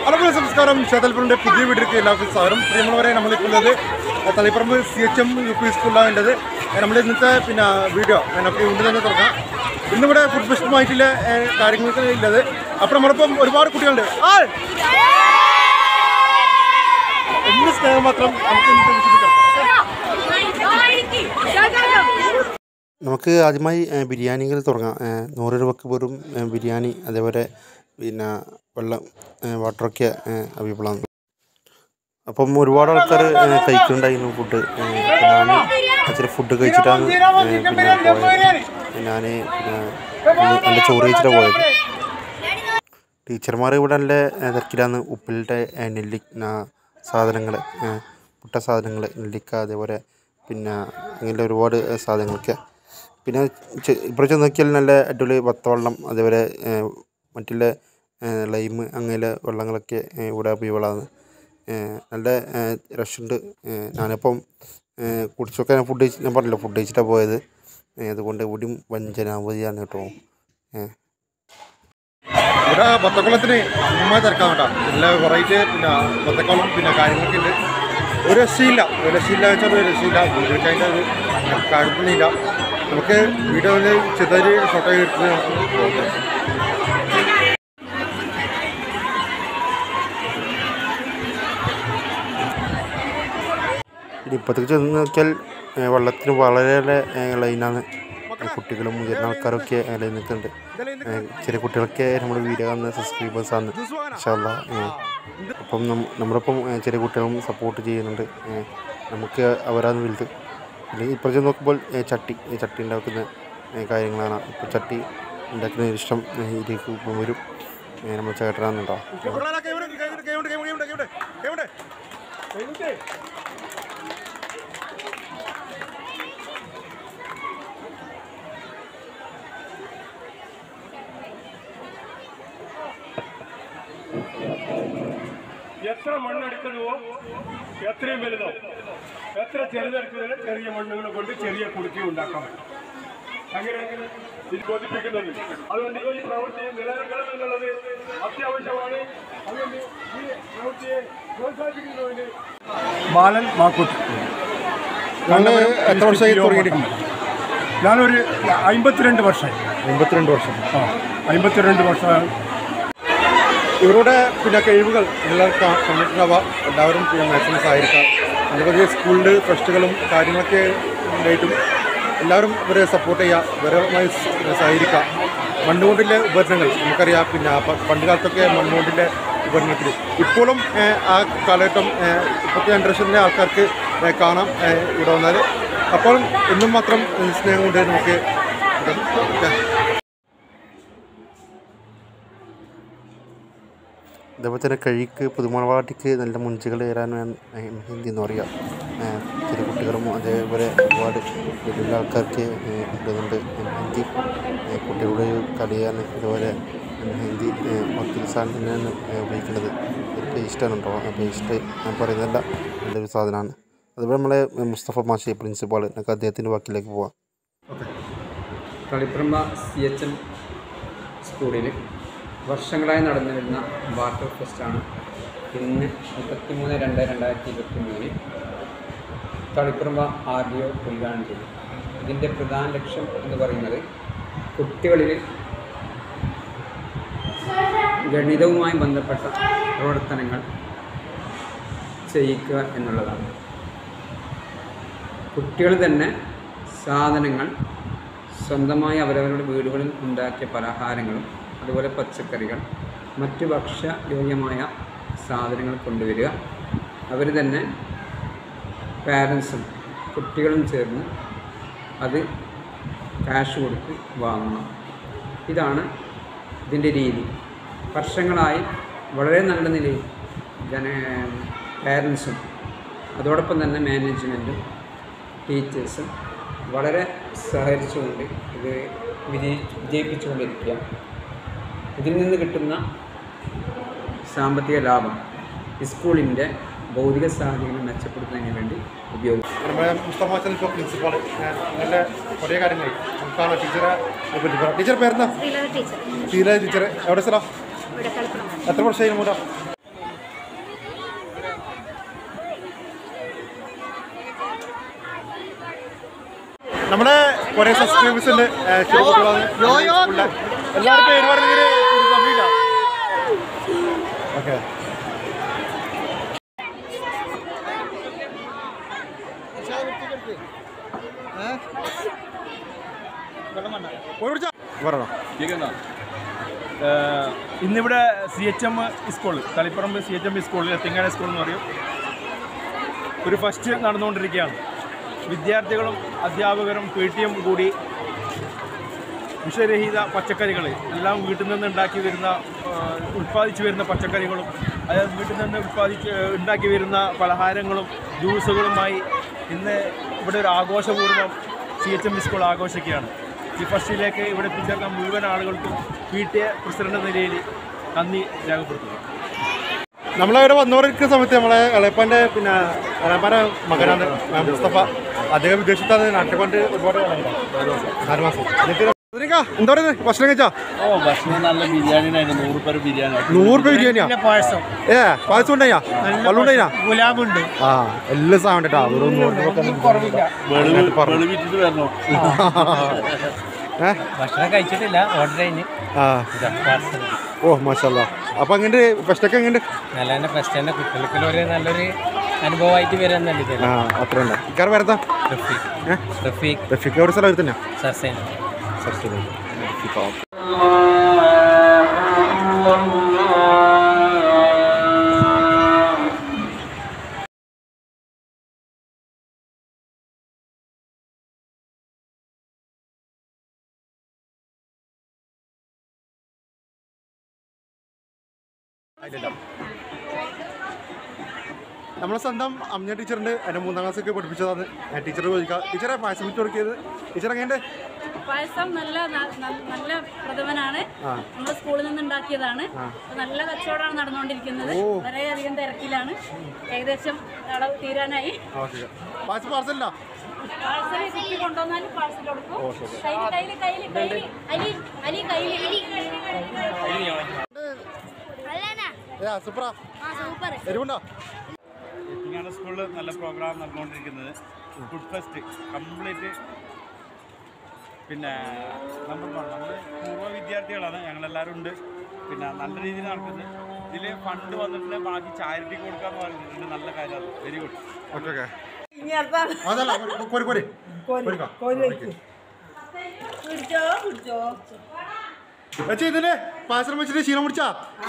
Hello നമസ്കാരം ചേതൽപ്പുറിൻ്റെ പുതിയ വീട്ടിലേക്ക് എല്ലാവർക്കും സ്വാഗതം പ്രിയമുള്ളവരെ നമ്മളിപ്പോൾ ഉള്ളത് Taliparamba C H M U P സ്കൂളിലാണ് ഉള്ളത് നമ്മൾ ഇന്നത്തെ പിന്നെ വീഡിയോ നമുക്ക് മുമ്പ് തന്നെ തുറക്കാം ഇന്നിവിടെ ഫുഡ് ഫെസ്റ്റുമായിട്ടുള്ള കാര്യങ്ങൾക്ക് ഉള്ളത് അപ്പോൾ നമ്മളിപ്പം ഒരുപാട് കുട്ടികളുണ്ട് ആ എന്ത് സ്നേഹം മാത്രം നമുക്ക് ഇന്നത്തെ വിശദീകരിക്കാം നമുക്ക് ആദ്യമായി ഏ, ബിരിയാണികൾ തുടങ്ങാം ഏ, നൂറ് രൂപക്ക് വെറും ഏ, ബിരിയാണി അതേപോലെ പിന്നെ വെള്ളം ഏ, വാട്ടറൊക്കെ അവൈലബിൾ ആണ് അപ്പം ഒരുപാട് ആൾക്കാർ കഴിക്കുന്നുണ്ടായിരുന്നു ഫുഡ് ഞാൻ അച്ഛൻ ഫുഡ് കഴിച്ചിട്ടാണ് ഏ, പിന്നെ പോയത് ഞാൻ പിന്നെ നല്ല ചോറ് കഴിച്ചിട്ടാണ് പോയത് ടീച്ചർമാർ ഇവിടെ നല്ല ഏ, തിരക്കിലാണ് ഉപ്പിലിട്ട ഏ, നെല്ലി സാധനങ്ങൾ പുട്ട സാധനങ്ങൾ നെല്ലിക്ക അതേപോലെ പിന്നെ അങ്ങനെ ഒരുപാട് ഏ, സാധനങ്ങളൊക്കെ പിന്നെ ചെ- ഇവിടെ ചെന്ന് നോക്കിയാൽ നല്ല അടിപൊളി വത്തവെള്ളം അതേപോലെ ഏ, മറ്റുള്ള ലൈം അങ്ങനെ വെള്ളങ്ങളൊക്കെ ഏ, ഇവിടെ അവൈലബിളാണ് നല്ല റഷുണ്ട് ഞാനിപ്പം ഏ, കുടിച്ചൊക്കെ ഞാൻ ഫുഡ് കഴിച്ച് ഞാൻ പറഞ്ഞില്ല ഫുഡ് കഴിച്ചിട്ടാണ് പോയത് ഏ, അതുകൊണ്ട് ഇവിടെയും വഞ്ചനാവധിയാണ് കേട്ടോ ഏ ഇവിടെ ബത്തക്കുളത്തിന് നന്നായി തിരക്കാൻ കേട്ടോ നല്ല വെറൈറ്റി പിന്നെ ബത്തക്കുളം പിന്നെ കാര്യങ്ങളൊക്കെ ഉണ്ട് ഒരു രക്ഷയില്ല ഒരു രക്ഷയില്ല വെച്ചാൽ ഒരു രക്ഷയില്ല വീഡിയോക്ക് അതിൻ്റെ ഒരു കാഴ്ചയില്ല നമുക്ക് വീഡിയോയിൽ ചെറിയൊരു ഫോട്ടോ എടുത്ത് നമുക്ക് പോകാം ഇനി ഇപ്പോഴത്തേക്ക് ചെന്ന് നോക്കിയാൽ ഏ, വെള്ളത്തിന് വളരെ ഏ, ലൈനാണ് ഏ, കുട്ടികളും മുതിർന്ന ആൾക്കാരൊക്കെ ഏ, ലൈൻ നിൽക്കുന്നുണ്ട് ഏ, ചെറിയ കുട്ടികളൊക്കെ നമ്മുടെ വീഡിയോ കാണുന്ന സബ്സ്ക്രൈബേഴ്സാണ് ഇൻഷാല്ല അപ്പം നം- നമ്മളിപ്പം ഏ, ചെറിയ കുട്ടികളും സപ്പോർട്ട് ചെയ്യുന്നുണ്ട് ഏ, നമുക്ക് അവരാണ് വലുത് പിന്നെ ഇപ്പുറത്ത് ചെന്ന് നോക്കുമ്പോൾ ഏ, ചട്ടി ഏ, ചട്ടി ഉണ്ടാക്കുന്ന ഏ, കാര്യങ്ങളാണ് ഇപ്പോൾ ചട്ടി ഉണ്ടാക്കുന്ന ഇഷ്ടം ഏ, ഇതിലേക്ക് ഇപ്പം വരും ഏ, നമ്മൾ ചേട്ടനാണെന്നുണ്ടോ എത്ര മണ്ണെടുക്കുന്നുവോ എത്രയും വലുതോ എത്ര ചെറുതെടുക്കുന്നതിന് ചെറിയ മണ്ണുകൾ കൊണ്ട് ചെറിയ കുടുക്കി ഉണ്ടാക്കാൻ പറ്റും അങ്ങനെ ഇത് ബോധിപ്പിക്കുന്നത് അതുകൊണ്ട് ഈ പ്രവൃത്തിയെ നിലനിൽക്കണം എന്നുള്ളത് അത്യാവശ്യമാണ് അതുകൊണ്ട് ഈ പ്രവൃത്തിയെ പ്രോത്സാഹിപ്പിക്കുന്നതിന് ബാലൻ മാക്കൂട്ട് ഞങ്ങൾ എത്ര വർഷമായി തുടങ്ങിയിട്ട് ഞാനൊരു അമ്പത്തിരണ്ട് വർഷമായി എൺപത്തിരണ്ട് വർഷം ആ അമ്പത്തിരണ്ട് വർഷം ഇവരുടെ പിന്നെ കഴിവുകൾ എല്ലാവർക്കും കണ്ടിട്ടുണ്ടാവാം എല്ലാവരും പിന്നെ മാക്സിമം സഹായിക്കാം നിരവധി സ്കൂളിൽ ഫെസ്റ്റുകളും കാര്യങ്ങളൊക്കെ ഉണ്ടായിട്ടും എല്ലാവരും ഇവരെ സപ്പോർട്ട് ചെയ്യുക ഇവരുമായി സ- സഹകരിക്കാം മണ്ണുകൊണ്ടിലെ ഉപകരണങ്ങൾ നമുക്കറിയാം പിന്നെ പ- പണ്ട് കാലത്തൊക്കെ മണ്ണുകൊണ്ടിലെ ഉപകരണത്തിൽ ഇപ്പോഴും ഏഹ്, ആ കാലഘട്ടം ഏഹ്, ഇപ്പോഴത്തെ ജനറേഷനിലെ ആൾക്കാർക്ക് ഏഹ്, കാണാം ഏഹ്, ഇവിടെ വന്നാൽ അപ്പോൾ എന്നും മാത്രം ഏഹ്, സ്നേഹം കൊണ്ട് നമുക്ക് ഇത് അതേപോലെ തന്നെ കഴിക്ക് പുതുമണവാട്ടിക്ക് നല്ല മുഞ്ചുകൾ കയറാനാണ് മെഹന്തി എന്ന് പറയുക ഏഹ് ചെറിയ കുട്ടികളും അതേപോലെ ഒരുപാട് വലിയ ആൾക്കാർക്ക് ഏഹ് ഇടുന്നുണ്ട് മെഹന്തി ഏഹ് കുട്ടികളുടെ ഒരു കളിയാണ് ഇതുപോലെ മെഹന്തി ഏഹ് വക്കീൽ സാധനം തന്നെയാണ് ഏഹ് ഉപയോഗിക്കുന്നത് ഒരു പേസ്റ്റാണ് കേട്ടോ ആ പേസ്റ്റ് ഞാൻ പറയുന്നതല്ല നല്ലൊരു സാധനമാണ് അതുപോലെ നമ്മളെ മുസ്തഫ മാഷി പ്രിൻസിപ്പാൾ നമുക്ക് അദ്ദേഹത്തിൻ്റെ വാക്കിലേക്ക് പോവാം കളിപ്രമ്പ സി എച്ച് എം സ്കൂളിൽ വർഷങ്ങളായി നടന്നു വരുന്ന വാട്ടർ ഫെസ്റ്റാണ് ഇന്ന് മുപ്പത്തിമൂന്ന് രണ്ട് രണ്ടായിരത്തി ഇരുപത്തി മൂന്നിൽ തളിപ്പറമ്പ ആർ ഡി ഒ ഉദ്ഘാടനം ചെയ്തു ഇതിൻ്റെ പ്രധാന ലക്ഷ്യം എന്ന് പറയുന്നത് കുട്ടികളിൽ ഗണിതവുമായി ബന്ധപ്പെട്ട പ്രവർത്തനങ്ങൾ ചെയ്യിക്കുക എന്നുള്ളതാണ് കുട്ടികൾ തന്നെ സാധനങ്ങൾ സ്വന്തമായി അവരവരുടെ വീടുകളിൽ ഉണ്ടാക്കിയ പലഹാരങ്ങളും അതുപോലെ പച്ചക്കറികൾ മറ്റ് ഭക്ഷ്യയോഗ്യമായ സാധനങ്ങൾ കൊണ്ടുവരിക അവർ തന്നെ പാരൻസും കുട്ടികളും ചേർന്ന് അത് കാശ് കൊടുത്ത് വാങ്ങണം ഇതാണ് ഇതിൻ്റെ രീതി വർഷങ്ങളായി വളരെ നല്ല നിലയിൽ ജന പാരൻസും അതോടൊപ്പം തന്നെ മാനേജ്മെൻറ്റും ടീച്ചേഴ്സും വളരെ സഹകരിച്ചുകൊണ്ട് ഇത് വിജയി വിജയിപ്പിച്ചുകൊണ്ടിരിക്കുക ഇതിൽ നിന്ന് കിട്ടുന്ന സാമ്പത്തിക ലാഭം സ്കൂളിൻ്റെ ഭൗതിക സാഹചര്യങ്ങൾ മെച്ചപ്പെടുത്തുന്നതിന് വേണ്ടി ഉപയോഗിക്കും നമ്മുടെ മുസ്തഫ ഇപ്പോൾ പ്രിൻസിപ്പാൾ നല്ല കുറേ കാര്യങ്ങൾ നമുക്കാണ് ടീച്ചറെ പറ്റി പറയാം ടീച്ചർ പേരെന്താ ശ്രീലത ടീച്ചർ ശീല ടീച്ചർ എവിടെ സ്ഥലം ഇവിടെ കളിക്കണം എത്ര വർഷമായി മൂടാ നമ്മുടെ കുറെ സബ്സ്ക്രൈബേഴ്സ് ഉണ്ട് എല്ലാവരും പേര് പറഞ്ഞെങ്കിൽ ഒരു സമയമില്ല ഓക്കെ പറഞ്ഞോ ഏഹ് ഇന്നിവിടെ C H M school Taliparamba C H M സ്കൂളിൽ എത്തിങ്ങാന സ്കൂൾ എന്ന് പറയും ഒരു ഫസ്റ്റ് നടന്നുകൊണ്ടിരിക്കുകയാണ് വിദ്യാർത്ഥികളും അധ്യാപകരും പി ടി എം കൂടി വിഷരഹിത പച്ചക്കറികൾ എല്ലാം വീട്ടിൽ നിന്ന് ഉണ്ടാക്കി വരുന്ന ഏഹ് ഉൽപ്പാദിച്ചു വരുന്ന പച്ചക്കറികളും അതായത് വീട്ടിൽ നിന്ന് ഉൽപ്പാദിച്ച് ഉണ്ടാക്കി വരുന്ന പലഹാരങ്ങളും ജ്യൂസുകളുമായി ഇന്ന് ഇവിടെ ഒരു ആഘോഷപൂർവ്വം സി എച്ച് എം സ്കൂൾ ആഘോഷിക്കുകയാണ് ഈ ഫസ്റ്റിലേക്ക് ഇവിടെ എത്തിച്ചേർന്ന മുഴുവൻ ആളുകൾക്കും പി ടി എ പ്രസിഡന്റ് എന്ന നിലയിൽ നന്ദി രേഖപ്പെടുത്തുന്നു നമ്മളിവിടെ വന്നുകൊണ്ടിരിക്കുന്ന സമയത്ത് നമ്മളെ ഇളയപ്പാൻ്റെ പിന്നെ ഇളയപ്പാൻ്റെ മകനാണ് മുസ്തഫ അദ്ദേഹം വിദേശത്താണ് നാട്ടിൽ കൊണ്ട് ഒരുപാട് കാലമായി. നാല് മാസം എന്നിട്ട് സുനിക, എന്താ പറയുന്നത് ഭക്ഷണം കഴിച്ചാ ഓ ഭക്ഷണം നല്ല ബിരിയാണിനായിരുന്നു നൂറ് പേര് ബിരിയാണി നൂറ് രൂപ ബിരിയാണിയാ പായസം ഏ പായസം ഉണ്ടായിനാ വെള്ളം ഉണ്ടായിനാ ഗുലാബുണ്ട് ആ എല്ലാം സാധനം കേട്ടാ വെറും നൂറ് രൂപ വെളിവിറ്റിട്ട് വരണോ ഏ ഭക്ഷണം കഴിച്ചിട്ടില്ല ഓർഡർ കഴിഞ്ഞ് ആ ഓ മാഷല്ല അപ്പൊ അങ്ങനെ ഫസ്റ്റൊക്കെ എങ്ങനെ നല്ല തന്നെ ഫസ്റ്റ് തന്നെ കുട്ടികൾക്ക് ഒരു നല്ലൊരു അനുഭവമായിട്ട് വരുന്നല്ല ഇത് ആ അത്ര ഉണ്ട് ഇക്കാർ വരത്താ റഫീഖ് ഏ റഫീഖ് റഫീഖ് എവിടെ സ്ഥലം തന്നെയാ സർസേന നമ്മളെ സ്വന്തം അമ്മ ടീച്ചറിന്റെ എന്നെ മൂന്നാം ക്ലാസ്സൊക്കെ പഠിപ്പിച്ചതാണ് ഞാൻ ടീച്ചർ ചോദിക്കാം ടീച്ചറെ പായസം വിറ്റ് കൊടുക്കിയത് ടീച്ചർ എങ്ങനെ പായസം നല്ല ന- ന- നല്ല പ്രഥമനാണ് നമ്മുടെ സ്കൂളിൽ നിന്ന് ഉണ്ടാക്കിയതാണ് അപ്പൊ നല്ല കച്ചവടമാണ് നടന്നുകൊണ്ടിരിക്കുന്നത് വളരെയധികം തിരക്കിലാണ് ഏകദേശം അളവ് തീരാനായി ഓക്കെ പായസം പാർസലില്ല പാഴ്സൽ കുട്ടി കൊണ്ടുവന്നാലും പാഴ്സൽ കൊടുക്കും കയ്യിൽ കയ്യിൽ കയ്യിൽ കയ്യിൽ അലി അലി കയ്യിൽ ഏ സൂപ്പറാ എരിവുണ്ടോ ഇങ്ങനെ സ്കൂളിൽ നല്ല പ്രോഗ്രാം നടന്നുകൊണ്ടിരിക്കുന്നത് ഫുഡ് ഫെസ്റ്റ് കംപ്ലീറ്റ് പിന്നെ നമ്മൾ നമ്മൾ പൂർവ്വ വിദ്യാർത്ഥികളാണ് ഞങ്ങളെല്ലാവരും ഉണ്ട് പിന്നെ നല്ല രീതിയിൽ നടക്കുന്നത് ഇതിൽ ഫണ്ട് വന്നിട്ട് ബാക്കി ചാരിറ്റി കൊടുക്കാന്ന് പറഞ്ഞിട്ടുണ്ട് നല്ല കാര്യമാണ് വെരി ഗുഡ് ഓക്കെ ഓക്കെ അതല്ല കോരി കോരി കോരിക്കാം വെച്ച് ഇതില് പായസം വെച്ചിട്ട് ക്ഷീണം പിടിച്ചാ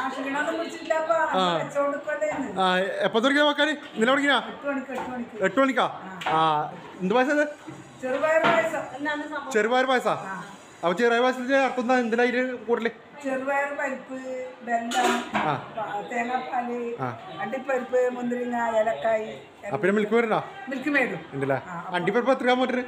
ആ ആ എപ്പോ തുടങ്ങിയ നോക്കാന് ഇന്നലെ തുടങ്ങിയാ എട്ട് മണിക്കാ ആ എന്ത് പായസം ഇത് ചെറുപയർ പായസാ അപ്പൊ ചെറുപയർ പായസത്തിന്റെ അർത്ഥം എന്താ എന്തിനാ ഇതിന് കൂടുതല് ചെറുപയർ പരിപ്പ് വെല്ലം ആ. പ- തേങ്ങാപ്പാല് ആ. അണ്ടിപ്പരിപ്പ് മുന്തിരിങ്ങ ഏലക്കായി ആ പിന്നെ മിൽക്ക് മേരുണ്ടോ മിൽക്ക് മേടും ഉണ്ടല്ലേ അണ്ടിപ്പരിപ്പ് എത്ര ഗ്രാം പറ്റുന്നത്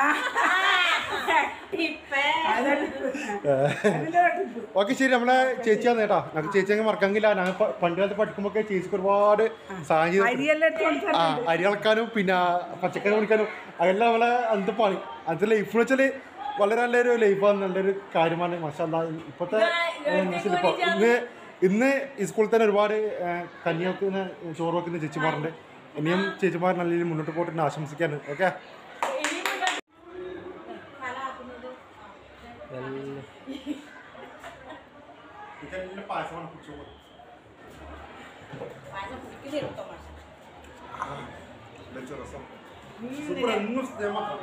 ഓക്കെ ശരി നമ്മളെ ചേച്ചിയാണ് കേട്ടോ ഞങ്ങൾക്ക് ചേച്ചി അങ്ങ് മറക്കാങ്കില്ല ഞങ്ങൾ പ- പണ്ട് കാലത്ത് പഠിക്കുമ്പോൾ ചേച്ചിക്ക് ഒരുപാട് സഹായം ചെയ്തിട്ടുണ്ട്. അരിയെല്ലാം ഇട്ട് കൊടുത്താൽ ആ അരി ഇളക്കാനും പിന്നെ പച്ചക്കറി കുടിക്കാനും അതെല്ലാം നമ്മളെ അന്നത്തെ പണി അന്നത്തെ ലൈഫ് വെച്ചാൽ വളരെ നല്ലൊരു ലൈഫാണ് നല്ലൊരു കാര്യമാണ് മഷാല്ല ഇപ്പോഴത്തെ ഇപ്പൊ ഇന്ന് ഇന്ന് ഈ സ്കൂളിൽ തന്നെ ഒരുപാട് ഏ, കഞ്ഞി വെക്കുന്ന ചോറ് വെക്കുന്ന ചേച്ചിമാരുണ്ട് ഇനിയും ചേച്ചിമാർ നല്ല രീതിയിൽ മുന്നോട്ട് പോയിട്ട് ആശംസിക്കാണ് ഓക്കെ പായസമാണ് കുടിച്ചോളൂ leche രസം സൂപ്പർ എന്നും സ്ഥിരമാക്കാം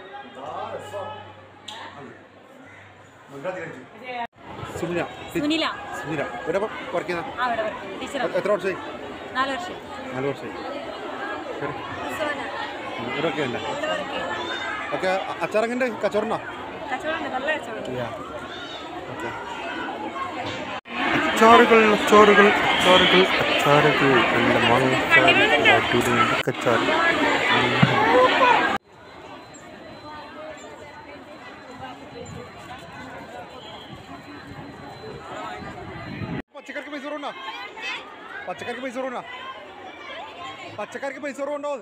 സുനില സുനില സുനില എവിടെ വർക്ക് ചെയ്യുന്ന ആ അവിടെ വർക്ക് ചെയ്യുന്നു. ടീച്ചറാണ് എത്ര വർഷമായി നാല് വർഷം നാല് വർഷമായി ഇവരൊക്കെ ഉണ്ട് ഓക്കെ അച്ചാറങ്ങൻ്റെ കച്ചവടം കച്ചവടമുണ്ട് നല്ല കച്ചവടം ഓക്കെ അച്ചാറുകൾ അച്ചാറുകൾ അച്ചാറുകൾ അച്ചാറുകൾ നല്ല മാങ്ങച്ചാറ് അടിപൊളി കച്ചാറ് പച്ചക്കറിക്ക് പൈസ കുറവുണ്ടോ പച്ചക്കറിക്ക് പൈസ കുറവുണ്ടോ പച്ചക്കറിക്ക് പൈസ കുറവുണ്ടോ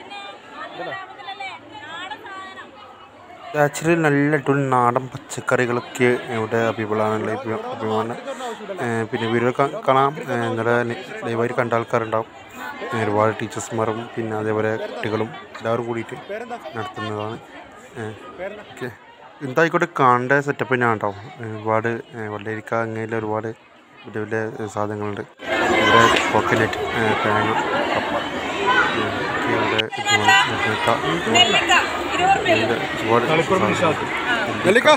ആക്ച്വലി നല്ല അടിപൊളി നാടൻ പച്ചക്കറികളൊക്കെ ഇവിടെ അവൈലബിളാണുള്ള അഭിമാനം പിന്നെ വീഡിയോ കാണാം ഏ, ഇന്നലെ ലൈവായിട്ട് കണ്ട ആൾക്കാരുണ്ടാവും ഏ, ഒരുപാട് ടീച്ചേഴ്സ്മാരും പിന്നെ അതേപോലെ കുട്ടികളും എല്ലാവരും കൂടിയിട്ട് നടത്തുന്നതാണ് ഓക്കെ എന്തായിക്കോട്ടെ കാണേണ്ട സെറ്റപ്പ് തന്നെയാണ് കേട്ടോ ഒരുപാട് വെള്ളരിക്ക അങ്ങനെ ഒരുപാട് വലിയ വലിയ സാധനങ്ങളുണ്ട് ഇവിടെ കോക്കനറ്റ് തേങ്ങ കപ്പ ഏ, ഒക്കെ ഇവിടെ ഇതുപോലെ നെല്ലിക്ക, ഇതിൻ്റെ ഒരുപാട് സാധനങ്ങളുണ്ട്. നെല്ലിക്ക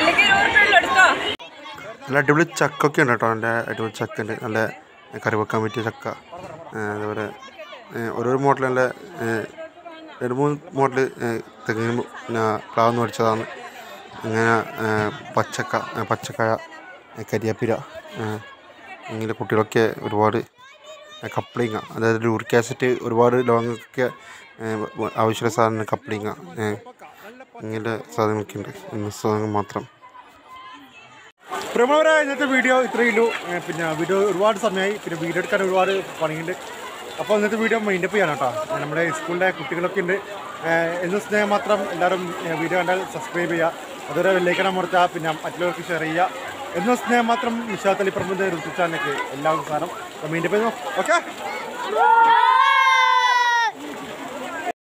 നല്ല അടിപൊളി ചക്ക ഒക്കെ ഉണ്ട് കേട്ടോ നല്ല അടിപൊളി ചക്ക ഉണ്ട് നല്ല കറി വെക്കാൻ പറ്റിയ ചക്ക ഏ, അതുപോലെ ഏ, ഓരോരോ മോഡൽ നല്ല ഏ, രണ്ട് മൂന്ന് മോഡൽ തെങ്ങിന് പിന്നെ പ്ലാവെന്ന് മേടിച്ചതാണ് അങ്ങനെ ഏ, പച്ചക്ക ഏ, പച്ചക്കായ ഏ, കരിയാപ്പില ഏ, ഇങ്ങനെ കുട്ടികളൊക്കെ ഒരുപാട് ഏ, കപ്ലിങ്ങ അതായത് ലൂറിക് ആസിഡ് ഒരുപാട് ലോങ്ങൊക്കെ ആവശ്യമുള്ള സാധനം കപ്ലിങ്ങ ഏ, ഇങ്ങനെ സാധനങ്ങളൊക്കെ ഉണ്ട് ഇന്ന സാധനങ്ങൾ മാത്രം പ്രമുഖരെ ഇന്നത്തെ വീഡിയോ ഇത്രയേ ഉള്ളൂ ഏ, പിന്നെ വീഡിയോ ഒരുപാട് സമയമായി പിന്നെ വീഡിയോ എടുക്കാൻ ഒരുപാട് പണിയുണ്ട് അപ്പോൾ ഇന്നത്തെ വീഡിയോ മൈൻഡപ്പ് ചെയ്യണം കേട്ടോ നമ്മുടെ സ്കൂളിലെ കുട്ടികളൊക്കെ ഉണ്ട് ഏ, എന്ന് സ്നേഹം മാത്രം എല്ലാവരും ഏ, വീഡിയോ കണ്ടാൽ സബ്സ്ക്രൈബ് ചെയ്യുക അതുവരെ വെള്ളേക്കണം അമർത്തുക പിന്നെ മറ്റുള്ളവർക്ക് ഷെയർ ചെയ്യുക എന്ന സ്നേഹം മാത്രം നിഷാത്ത് അലി പ്രമുഖ ഋതു ചാനലിലേക്ക് എല്ലാവർക്കും സാധനം മൈൻഡപ്പ് ചെയ്യുന്നു ഓക്കെ